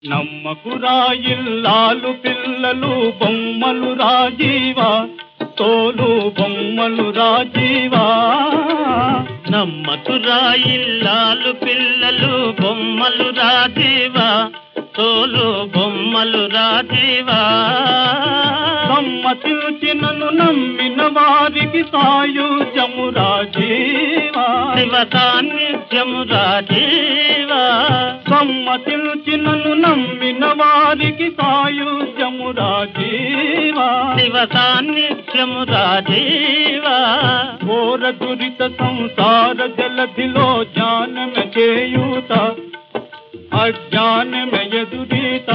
నమ్మకురా ఇల్లాలు పిల్లలు బొమ్మలు రాజీవా తోలు బొమ్మలు రాజీవా నమ్మకురా ఇల్లాలు పిల్లలు బొమ్మలు రాజీవా తోలు బొమ్మలు రాజీవా సమ్మతిల్చినను నమ్మిన వారికి సాయుజము రాజీవా శివ సాన్నిధ్యము రాజీవా సమ్మతిల్చినను నమ్మిన వారికి సాయుజము రాజీవా శివ సాన్నిధ్యము రాజీవా ఘోర దురిత సంసార జలధిలో జ్ఞానమ చేయూత అజ్ఞానమ ఎదురీత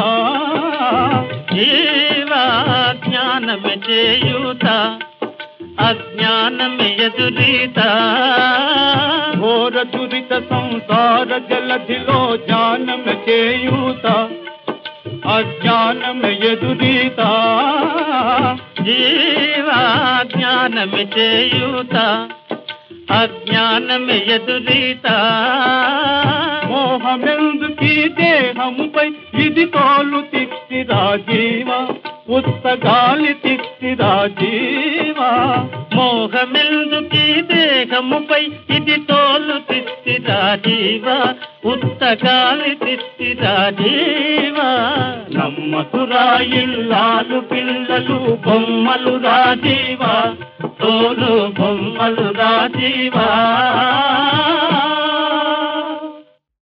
జీవా జ్ఞానమే చేయూత అజ్ఞానమే ఎదురీత ఘోర దురిత సంసార జలధిలో జ్ఞానమ చేయూత అజ్ఞానమ ఎదురీత జీవా జ్ఞానమే చేయూత అజ్ఞానమే ఎదురీత మోహమెందుకీ దేహముపై ఇది తోలు తిక్తి రాజీవ ఉత్తగాలి తిక్తి రాజీవ మోహమెందుకీ దేహముపై ఇది తోలు తిస్తి రాజీవ ఉత్తగాలి తిస్తి రాజీవ నమ్మకురా ఇల్లాలు పిల్లలు బొమ్మలు రాజీవ తోలు బొమ్మలు రాజీవా